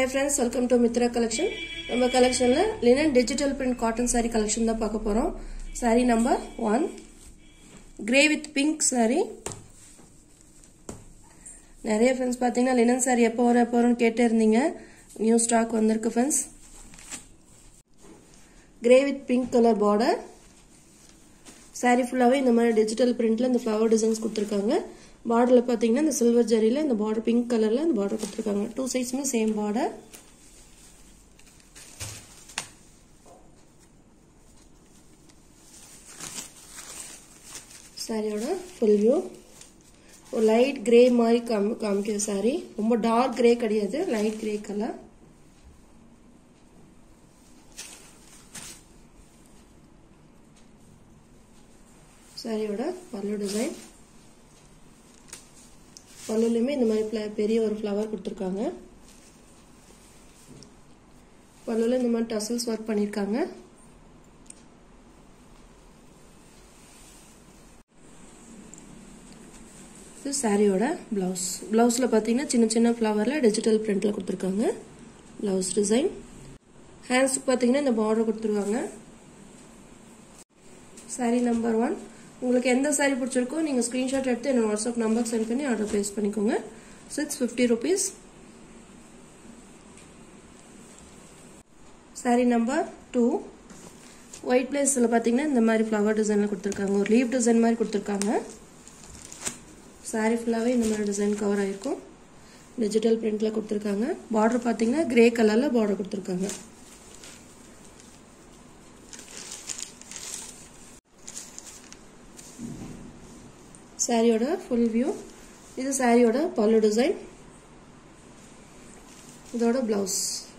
hi friends welcome to Mithra collection நம்ம கலெக்ஷனில் linen digital print cotton saree collection தான் பார்க்க போகிறோம் saree number one grey with pink saree நிறைய ஃப்ரெண்ட்ஸ் பார்த்தீங்கன்னா லினன் saree எப்போ வரும் எப்போ வரும்னு கேட்டே இருந்தீங்க நியூ ஸ்டாக் வந்திருக்கு friends grey with pink colour border saree ஃபுல்லாகவே இந்த மாதிரி டிஜிட்டல் பிரிண்டில் இந்த ஃப்ளவர் டிசைன்ஸ் கொடுத்துருக்காங்க பார்டரில் பார்த்தீங்கன்னா இந்த சில்வர் ஜரியில் இந்த பார்டர் பிங்க் கலரில் இந்த பார்டர் கொடுத்துருக்காங்க டூ சைட்ஸுமே சேம் பார்டர் சாரியோட ஃபுல் வியூ ஒரு லைட் கிரே மாதிரி காமி காமிக்குது சாரி ரொம்ப டார்க் கிரே கிடையாது லைட் கிரே கலர் சாரியோட பல்லு டிசைன் பல்லுலையுமே இந்த மாதிரி பெரிய ஒரு ஃப்ளவர் கொடுத்துருக்காங்க பல்லுல இந்த மாதிரி டசல்ஸ் ஒர்க் பண்ணியிருக்காங்க இது சாரியோட பிளவுஸ் பிளவுஸில் பார்த்தீங்கன்னா சின்ன சின்ன ஃப்ளவரில் டிஜிட்டல் பிரிண்டில் கொடுத்துருக்காங்க பிளவுஸ் டிசைன் ஹேண்ட்ஸுக்கு பார்த்தீங்கன்னா இந்த பார்டர் கொடுத்துருக்காங்க சாரி நம்பர் ஒன் உங்களுக்கு எந்த சாரீ பிடிச்சிருக்கோ நீங்கள் ஸ்க்ரீன்ஷாட் எடுத்து என்னோட வாட்ஸ்அப் நம்பருக்கு சென்ட் பண்ணி ஆர்டர் ப்ளேஸ் பண்ணிக்கோங்க six fifty rupees saree number two white பிளேஸில் பார்த்தீங்கன்னா இந்த மாதிரி ஃப்ளவர் டிசைனில் கொடுத்துருக்காங்க ஒரு லீவ் டிசைன் மாதிரி கொடுத்துருக்காங்க சாரீ ஃபுல்லாகவே இந்த மாதிரி டிசைன் கவர் ஆகிருக்கும் டிஜிட்டல் பிரிண்டில் கொடுத்துருக்காங்க பார்டர் பார்த்தீங்கன்னா கிரே கலரில் பார்டர் கொடுத்துருக்காங்க சாரியோட ஃபுல் வியூ இது சாரியோட பல்லு டிசைன் இதோட பிளவுஸ்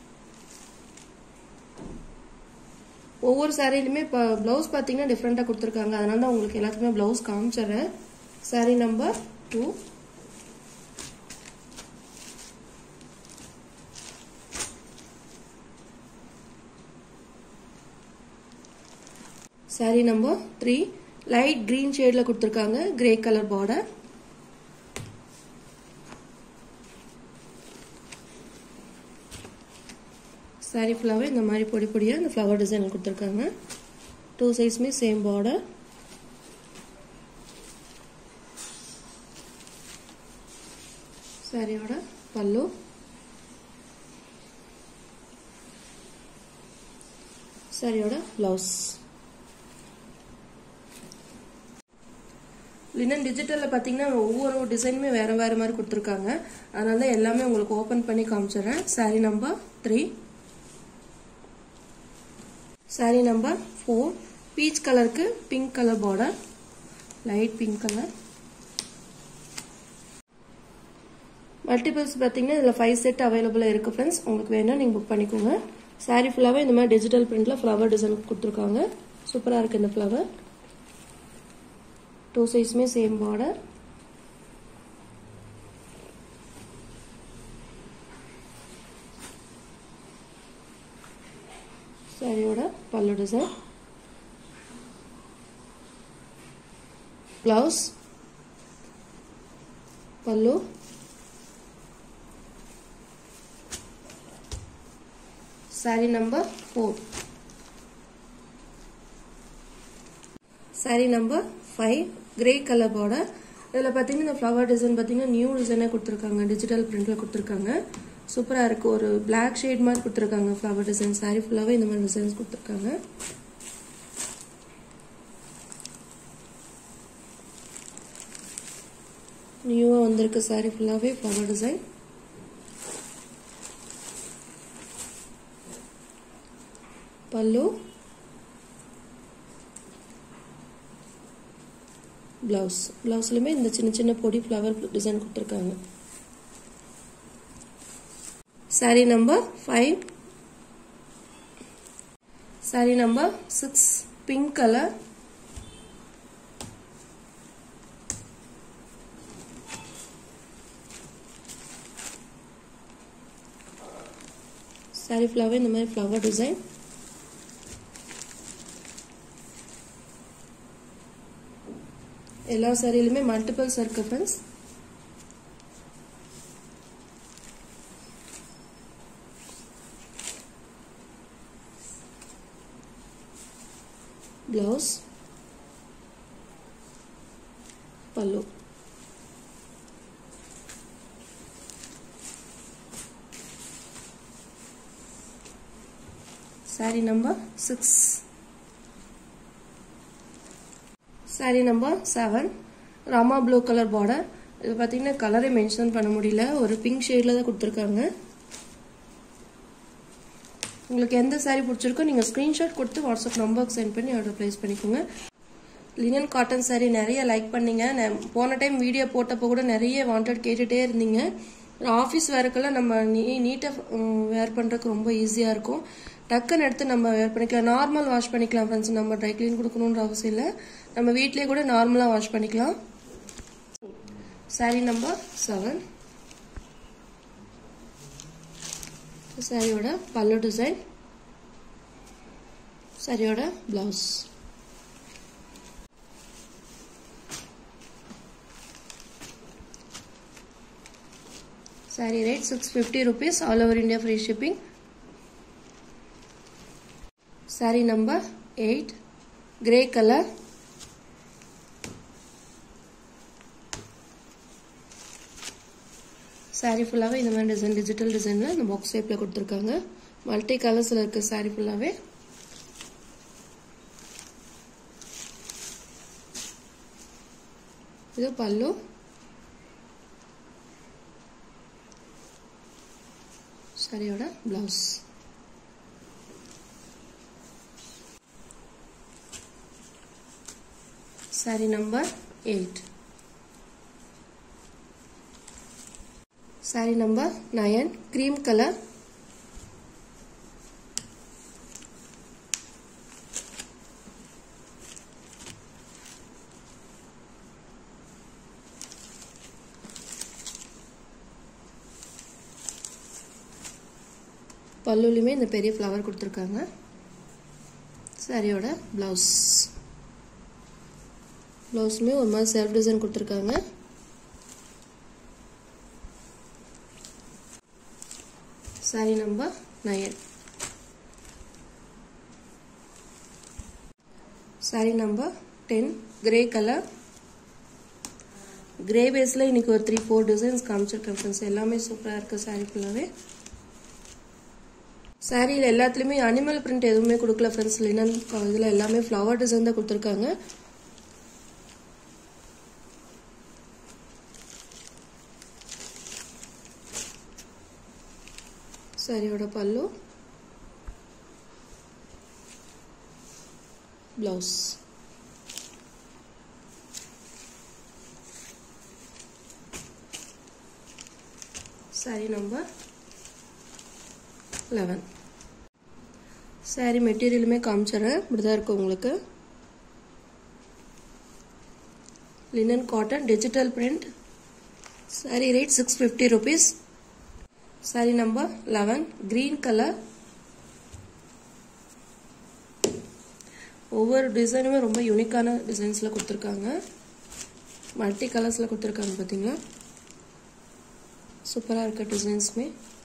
ஒவ்வொரு சாரிலுமே இப்போ ப்ளவுஸ் பார்த்தீங்கன்னா டிஃப்ரெண்ட்டாக கொடுத்துருக்காங்க அதனால தான் உங்களுக்கு எல்லாத்துக்குமே ப்ளவுஸ் காமிச்சிடுறேன் saree number two saree number three light green ஷேட்ல கொடுத்துருக்காங்க கிரே கலர் பார்டர் சாரி ஃபுல்லாகவே இந்த மாதிரி பொடி பொடியாக இந்த ஃப்ளவர் டிசைன் கொடுத்துருக்காங்க டூ சைஸுமே சேம் பார்டர் சாரியோட பல்லு சாரியோட பிளவுஸ் லினன் டிஜிட்டலில் பார்த்தீங்கன்னா ஒவ்வொரு டிசைனுமே வேறு வேறு மாதிரி கொடுத்துருக்காங்க அதனால தான் எல்லாமே உங்களுக்கு ஓப்பன் பண்ணி காமிச்சிடுறேன் saree number three saree number four peach கலருக்கு pink colour border light pink colour multiples பார்த்தீங்கன்னா இதில் ஃபைவ் செட் அவைலபிளாக இருக்குது ஃப்ரெண்ட்ஸ் உங்களுக்கு வேணும் நீங்கள் புக் பண்ணிக்கோங்க சாரி ஃபுல்லாகவே இந்த மாதிரி டிஜிட்டல் பிரிண்டில் ஃப்ளவர் டிசைன் கொடுத்துருக்காங்க சூப்பராக இருக்குது இந்த ஃப்ளவர் टू साइज में सेम बॉर्डर சாரியோட pallu design blouse pallu saree number four saree number five grey colour border இதில் பார்த்தீங்கன்னா இந்த ஃப்ளவர் டிசைன் பார்த்தீங்கன்னா நியூ டிசைனாக கொடுத்துருக்காங்க டிஜிட்டல் பிரிண்டில் கொடுத்துருக்காங்க சூப்பராக இருக்குது ஒரு பிளாக் ஷேட் மாதிரி கொடுத்துருக்காங்க ஃப்ளவர் டிசைன் சாரி ஃபுல்லாகவே இந்த மாதிரி டிசைன்ஸ் கொடுத்துருக்காங்க நியூவாக வந்திருக்கு சாரி ஃபுல்லாகவே ஃப்ளவர் டிசைன் பல்லு பிளவுஸ் பிளவுஸ்லையுமே இந்த சின்ன சின்ன பொடி ஃப்ளவர் டிசைன் கொடுத்துருக்காங்க saree number five saree number six pink colour saree ஃபுல்லாகவே இந்த மாதிரி ஃப்ளவர் டிசைன் எல்லா சாரியிலுமே மல்டிபிள்ஸ் இருக்கு friends blouse pallu saree number 6 saree number 7 Rama blue colour border இது பார்த்தீங்கன்னா கலரை மென்ஷன் பண்ண முடியல ஒரு பிங்க் ஷேடில் தான் கொடுத்துருக்காங்க உங்களுக்கு எந்த saree பிடிச்சிருக்கோ நீங்கள் ஸ்க்ரீன்ஷாட் கொடுத்து வாட்ஸ்அப் நம்பருக்கு சென்ட் பண்ணி ஆர்டர் ப்ளேஸ் பண்ணிக்கோங்க லினன் காட்டன் saree நிறைய லைக் பண்ணீங்க நான் போன டைம் வீடியோ போட்டப்போ கூட நிறைய வாண்டட் கேட்டுகிட்டே இருந்தீங்க ஆஃபீஸ் வேர்க்கெல்லாம் நம்ம நீ நீட்டாக வேர் பண்ணுறதுக்கு ரொம்ப ஈஸியாக இருக்கும் டக்குன்னு எடுத்து நம்ம வேர் பண்ணிக்கலாம் நார்மல் வாஷ் பண்ணிக்கலாம் ஃப்ரெண்ட்ஸ் நம்ம ட்ரை க்ளீன் கொடுக்கணுன்ற அவசியம் இல்லை நம்ம வீட்லேயே கூட நார்மலாக வாஷ் பண்ணிக்கலாம் saree நம்பர் செவன் சாரியோட பல்லு டிசைன் சாரியோட blouse saree rate six fifty rupees all over India free shipping saree number eight grey colour saree ஃபுல்லாகவே இந்த மாதிரி டிசைன் டிஜிட்டல் டிசைனில் இந்த பாக்ஸ் ஷேப்பில் கொடுத்துருக்காங்க மல்டி கலர்ஸில் இருக்குது சாரீ ஃபுல்லாகவே இது பல்லு சாரியோட blouse saree number eight saree number nine cream colour பல்லுலையுமே இந்த பெரிய ஃப்ளவர் கொடுத்துருக்காங்க சாரியோட ப்ளவுஸ் ப்ளவுஸுமே ஒரு மாதிரி செல்ஃப் டிசைன் கொடுத்துருக்காங்க saree number nine saree number ten grey colour grey பேஸில் இன்னைக்கு ஒரு த்ரீ ஃபோர் டிசைன்ஸ் காமிச்சிருக்கேன் ஃப்ரெண்ட்ஸ் எல்லாமே சூப்பராக இருக்குது சாரீ ஃபுல்லாகவே சாரியில் எல்லாத்துலேயுமே அனிமல் பிரிண்ட் எதுவுமே கொடுக்கல ஃப்ரெண்ட்ஸ் லினன் இதில் எல்லாமே ஃப்ளவர் டிசைன் தான் கொடுத்துருக்காங்க சாரியோட pallu blouse saree number eleven saree மெட்டீரியலுமே காமிச்சிடுறேன் இப்படி தான் இருக்கும் உங்களுக்கு linen cotton digital print saree rate six fifty rupees saree number eleven green colour ஒவ்வொரு டிசைனுமே ரொம்ப யூனிக்கான டிசைன்ஸில் கொடுத்துருக்காங்க மல்டி கலர்ஸில் கொடுத்துருக்காங்க பார்த்தீங்களா சூப்பராக இருக்க டிசைன்ஸுமே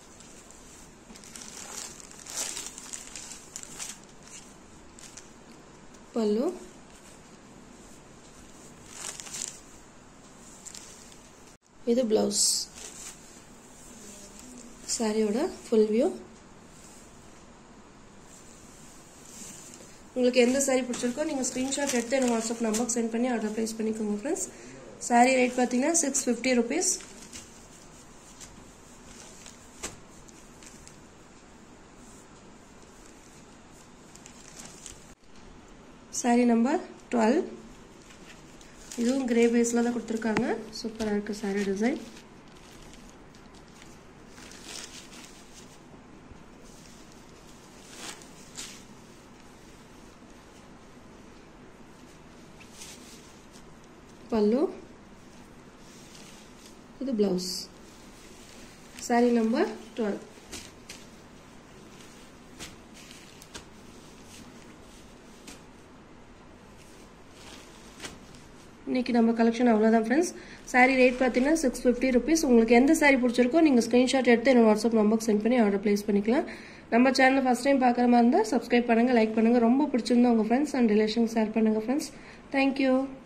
பல்லு இது பிளவுஸ் சாரியோட ஃபுல் வியூ உங்களுக்கு எந்த சாரீ பிடிச்சிருக்கோ நீங்கள் ஸ்க்ரீன்ஷாட் எடுத்து எனக்கு வாட்ஸ்அப் நம்பருக்கு சென்ட் பண்ணி ஆர்டர் ப்ளேஸ் பண்ணிக்கோங்க ஃப்ரெண்ட்ஸ் சாரீ ரேட் பார்த்தீங்கன்னா six fifty rupees saree number twelve இதுவும் கிரே பேஸில் தான் கொடுத்துருக்காங்க சூப்பராக இருக்குது சாரீ டிசைன் పళ్ళు ఇది బ్లౌజ్ శారీ నంబర్ ట్వెల్వ్ இன்னைக்கு நம்ம கலெக்ஷன் அவ்வளோதான் ஃப்ரெண்ட்ஸ் saree ரேட் பார்த்தீங்கன்னா சிக்ஸ் ஃபிஃப்டி ருபீஸ் உங்களுக்கு எந்த saree பிடிச்சிருக்கோ நீங்கள் ஸ்க்ரீன்ஷாட் எடுத்து என்னோட வாட்ஸ்அப் நம்பருக்கு சென்ட் பண்ணி ஆர்டர் ப்ளேஸ் பண்ணிக்கலாம் நம்ம சேனலை ஃபஸ்ட் டைம் பார்க்குற மாதிரி இருந்தால் சப்ஸ்கிரைப் பண்ணுங்கள் லைக் பண்ணுங்கள் ரொம்ப பிடிச்சிருந்தா உங்கள் ஃப்ரெண்ட்ஸ் அண்ட் ரிலேஷன் ஷேர் பண்ணுங்கள் ஃப்ரெண்ட்ஸ் தேங்க்யூ